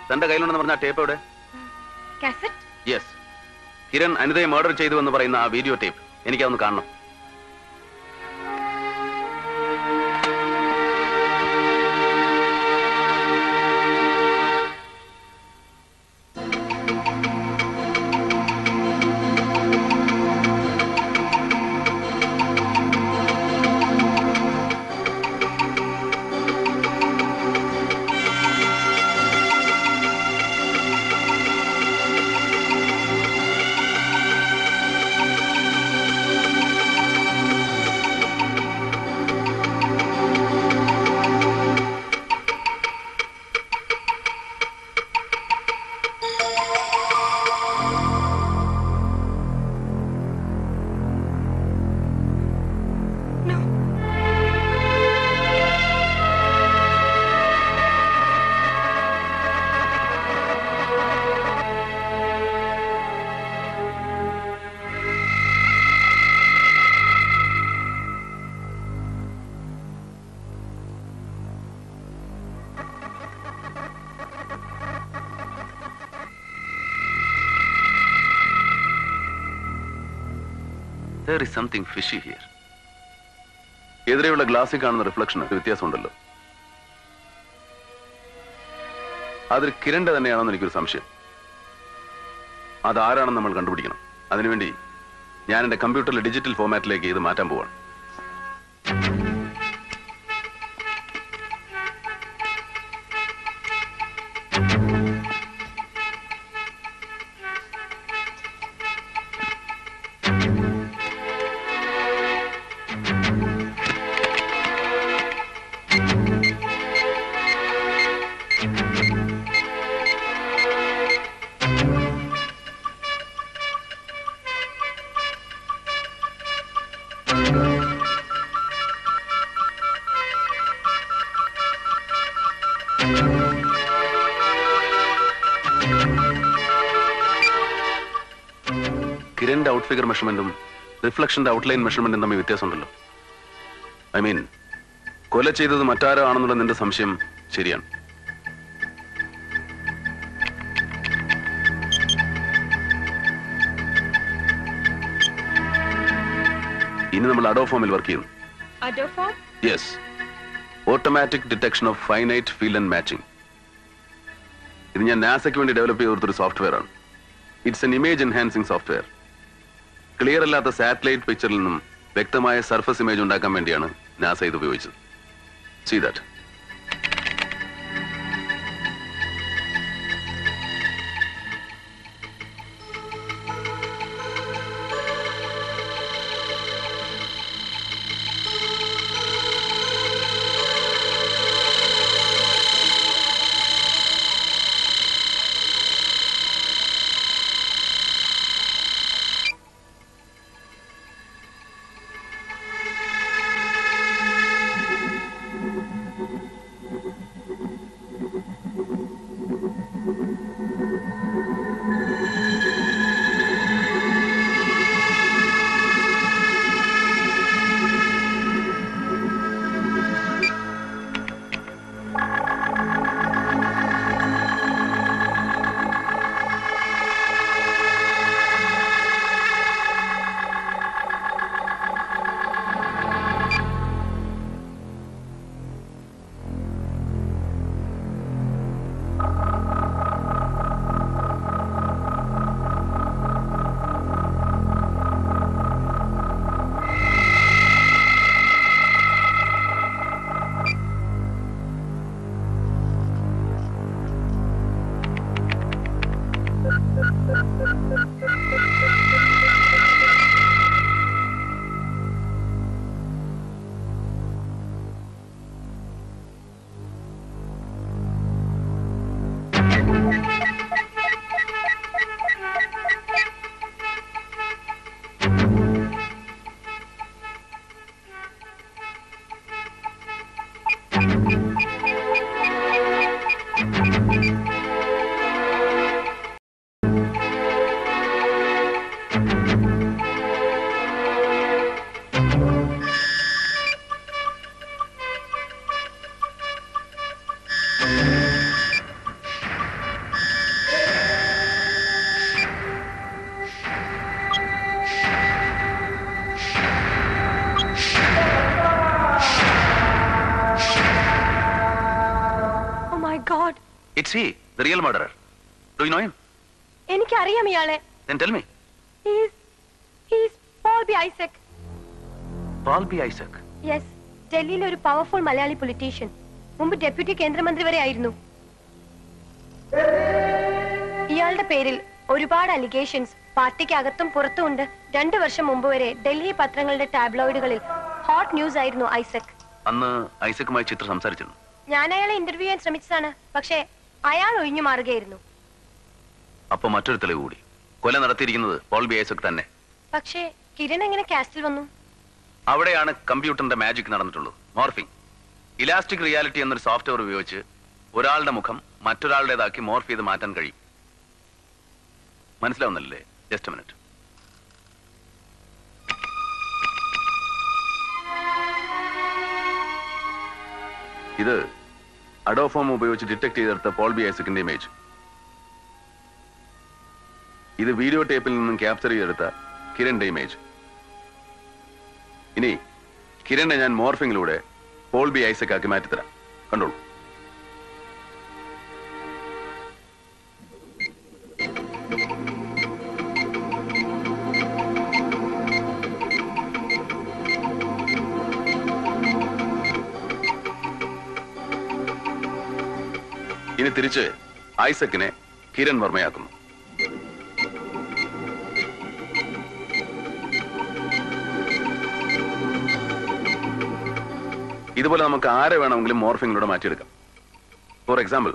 തന്റെ കയ്യിലുണ്ടെന്ന് പറഞ്ഞ ടേപ്പ് എവിടെ കാസറ്റ് യെസ് കിരൺ അനിതയെ മർഡർ ചെയ്തു എന്ന് പറയുന്ന ആ വീഡിയോ ടേപ്പ് എനിക്കതൊന്ന് കാണണം There is something fishy here. എതിരെയുള്ള ഗ്ലാസ്സിൽ കാണുന്ന റിഫ്ലക്ഷന് വ്യത്യാസമുണ്ടല്ലോ അതൊരു കിരണ്ട തന്നെയാണെന്ന് എനിക്കൊരു സംശയം അതാരാണെന്ന് നമ്മൾ കണ്ടുപിടിക്കണം അതിനുവേണ്ടി ഞാൻ എന്റെ കമ്പ്യൂട്ടറിലെ ഡിജിറ്റൽ ഫോമാറ്റിലേക്ക് ഇത് മാറ്റാൻ പോവാണ് കിരണിന്റെ ഔട്ട് ഫിഗർ മെഷർമെന്റും റിഫ്ലക്ഷന്റെ ഔട്ട്ലൈൻ മെഷർമെന്റും തമ്മിൽ വ്യത്യാസമുണ്ടല്ലോ ഐ മീൻ കൊല ചെയ്തത് മറ്റാരോ ആണെന്നുള്ള നിന്റെ സംശയം ശരിയാണ് ഇനി നമ്മൾ അഡോ ഫോമിൽ വർക്ക് ചെയ്യുന്നു Adoform yes automatic detection of finite field and matching ഇത് ഞാൻ നാസയ്ക്ക് വേണ്ടി ഡെവലപ്പ് ചെയ്ത ഒരു സോഫ്റ്റ്വെയർ ആണ് it's an image enhancing software clear അല്ലാത്ത സാറ്റലൈറ്റ് പിക്ചറിൽ നിന്നും വ്യക്തമായ സർഫസ് ഇമേജ് ഉണ്ടാക്കാൻ വേണ്ടിയാണ് നാസ ഇത് ഉപയോഗിച്ചത് see that god it's he the real murderer do you know him എനിക്കറിയാം ഇയാളെ then tell me he's he's Paul B Isaac Paul B Isaac yes ഡൽഹിയിലെ ഒരു പവർഫുൾ മലയാളി പൊളിറ്റീഷ്യൻ മുമ്പ് ഡെപ്യൂട്ടി കേന്ദ്രമന്ത്രി വരെ ആയിരുന്നു ഇയാളുടെ പേരിൽ ഒരുപാട് അലിഗേഷൻസ് പാർട്ടിക്ക് അകത്തും പുറത്തും ഉണ്ട് രണ്ടു വർഷം മുമ്പ് വരെ ഡൽഹി പത്രങ്ങളുടെ ടാബ്ലോയിഡുകളിൽ ഹോട്ട് ന്യൂസ് ആയിരുന്നു ഐസക് അന്ന് ഐസക്കുമായി ചിത്ര സംസാരിച്ചിരുന്നു ഞാൻ അയാളെ ഇന്റർവ്യൂ ചെയ്യാൻ ശ്രമിച്ചതാണ് പക്ഷേ അയാൾ ഒഴിഞ്ഞു മാറുകയായിരുന്നു അപ്പൊ മറ്റൊരു തെളിവ് കൂടി കൊല നടത്തിയിരിക്കുന്നത് പോൾ ബി ഐസക് തന്നെ പക്ഷേ കിരൺ എങ്ങനെ കാസ്റ്റിൽ വന്നു അവിടെയാണ് കമ്പ്യൂട്ടറിന്റെ മാജിക് നടന്നിട്ടുള്ളത് മോർഫിംഗ് ഇലാസ്റ്റിക് റിയാലിറ്റി എന്നൊരു സോഫ്റ്റ്വെയർ ഉപയോഗിച്ച് ഒരാളുടെ മുഖം മറ്റൊരാളുടേതാക്കി മോർഫ് ചെയ്ത് മാറ്റാൻ കഴിയും മനസ്സിലാവുന്നില്ലേ ജസ്റ്റ് മിനിറ്റ് ഇത് അഡോഫോം ഉപയോഗിച്ച് ഡിറ്റക്ട് ചെയ്തെടുത്ത പോൾ ബി ഐസക്കിന്റെ ഇമേജ് ഇത് വീഡിയോ ടേപ്പിൽ നിന്നും ക്യാപ്ചർ ചെയ്തെടുത്ത കിരണിന്റെ ഇമേജ് ഇനി കിരണിനെ ഞാൻ മോർഫിംഗിലൂടെ പോൾ ബി ഐസക് ആക്കി മാറ്റിത്തരാം കണ്ടോളൂ ഇനി തിരിച്ച് ഐസക്കിനെ കിരൺ വർമ്മയാക്കുന്നു ഇതുപോലെ നമുക്ക് ആരെ വേണമെങ്കിലും മോർഫിങ്ങിലൂടെ മാറ്റിയെടുക്കാം for example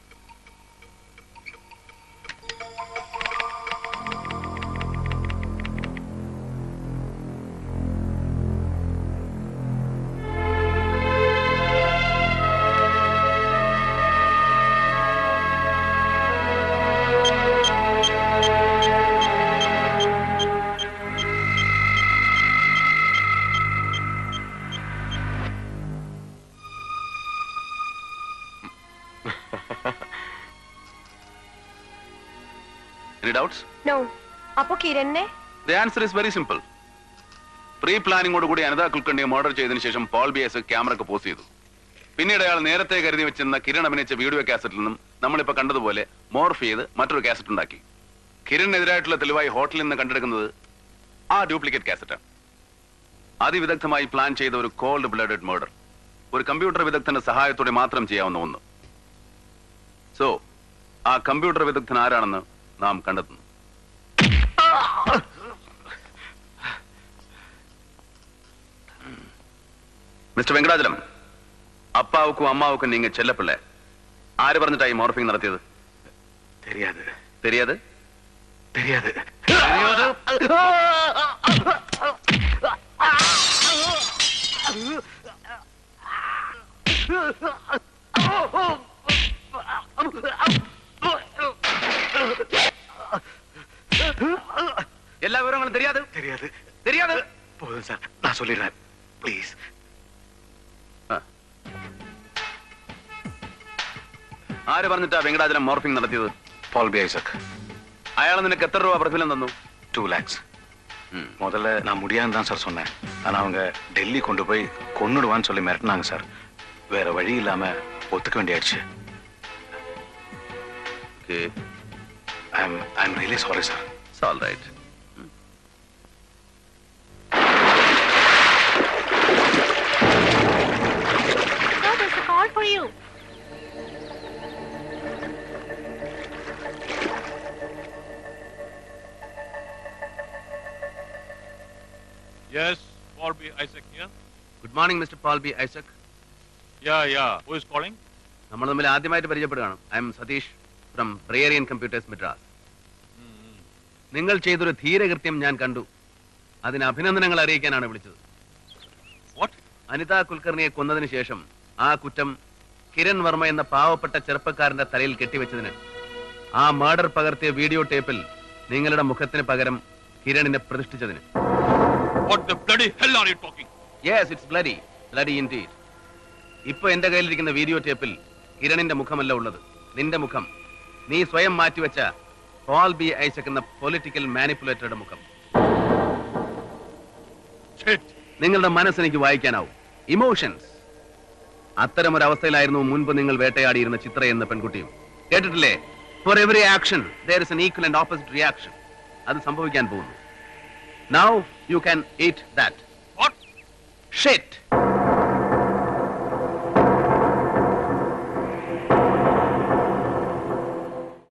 any doubts no അപ്പോ കിരണിനെ the answer is very simple pre പ്ലാനിങ്ങോട് കൂടി അനിതാ കുൽക്കർണിയെ മർഡർ ചെയ്തതിനു ശേഷം പോൾ ബി എസ് ക്യാമറക്ക് പോസ്റ്റ് ചെയ്തു പിന്നീട് അയാൾ നേരത്തെ കരുതി വെച്ചിരുന്ന കിരൺ അഭിനയിച്ച വീഡിയോ കാസറ്റിൽ നിന്നും നമ്മളിപ്പോ കണ്ടതുപോലെ മോർഫ് ചെയ്ത് മറ്റൊരു കാസറ്റ് ഉണ്ടാക്കി കിരണിനെതിരായിട്ടുള്ള തെളിവായി ഹോട്ടലിൽ നിന്ന് കണ്ടെടുക്കുന്നത് ആ ഡ്യൂപ്ലിക്കേറ്റ് കാസറ്റാണ് അതിവിദഗ്ധമായി പ്ലാൻ ചെയ്ത ഒരു കോൾഡ് ബ്ലഡഡ് മർഡർ ഒരു കമ്പ്യൂട്ടർ വിദഗ്ധന്റെ സഹായത്തോടെ മാത്രം ചെയ്യാവുന്ന ഒന്ന് സോ ആ കമ്പ്യൂട്ടർ വിദഗ്ധൻ ആരാണെന്ന് നാം കണ്ടെത്തുന്നു മിസ്റ്റർ വെങ്കടാചലം അപ്പാവുക്കും അമ്മാവുക്കും നീங்க ചെല്ലപ്പിള്ള ആര് പറഞ്ഞിട്ടായി മോർഫിംഗ് നടത്തിയത് தெரியாது தெரியாது தெரியாது எல்லா விவரங்களும் தெரியாது தெரியாது தெரியாது போதும் சார் நான் சொல்லிடுறேன் ப்ளீஸ் ആര് പറഞ്ഞിട്ടാ വെങ്കടാചലം മോർഫിംഗ് നടത്തിയത് பால் பி ஐசக் അയാൾ നിനക്ക് എത്ര രൂപ പ്രതിഫലം തന്നു டூ லேக்ஸ் ம். முதல்ல நான் முடியாதுன்னு தான் சார் சொன்னேன் ஆனா அவங்க டெல்லி கொண்டு போய் கொன்னுடுவான்னு சொல்லி மிரட்டினாங்க சார் வேற வழி இல்லாம ஒத்துக்க வேண்டியாச்சு Okay, I am I am really sorry sir it's all right. So there's a call for you. Yes, Paul B. Isaac here. Good morning mister Paul B Isaac Yeah, yeah. Who is calling? നമ്മൾ തമ്മിൽ ആദ്യമായിട്ട് പരിചയപ്പെടുകയാണ് I am Satish from പ്രേറിയൻ computers Madras നിങ്ങൾ ചെയ്തൊരു ധീരകൃത്യം ഞാൻ കണ്ടു അതിന് അഭിനന്ദനങ്ങൾ അറിയിക്കാനാണ് വിളിച്ചത് What? അനിത കുൽക്കർണിയെ കൊന്നതിന് ശേഷം ആ കുറ്റം കിരൺ വർമ്മ എന്ന പാവപ്പെട്ട ചെറുപ്പക്കാരന്റെ തലയിൽ കെട്ടിവെച്ചതിന് ആ മർഡർ പകർത്തിയ വീഡിയോ ടേപ്പിൽ നിങ്ങളുടെ മുഖത്തിന് പകരം കിരണിനെ പ്രതിഷ്ഠിച്ചതിന് What the bloody hell are you talking? Yes it's bloody bloody indeed ഇപ്പൊ എന്റെ കയ്യിലിരിക്കുന്ന വീഡിയോ ടേപ്പിൽ കിരണിന്റെ മുഖമല്ല ഉള്ളത് നിന്റെ മുഖം നീ സ്വയം മാറ്റിവെച്ച പോൾ ബി ഐസക് എന്ന പൊളിറ്റിക്കൽ മാനിപ്പുലേറ്ററുടെ മുഖം Shit. നിങ്ങളുടെ മനസ്സെനിക്ക് വായിക്കാനാവും ഇമോഷൻസ് അത്തരം ഒരു അവസ്ഥയിലായിരുന്നു മുൻപ് നിങ്ങൾ വേട്ടയാടിയിരുന്ന ചിത്ര എന്ന പെൺകുട്ടിയും കേട്ടിട്ടില്ലേ for every action there is an equal and opposite reaction അത് സംഭവിക്കാൻ പോകുന്നു now you can eat that What? ഷെറ്റ്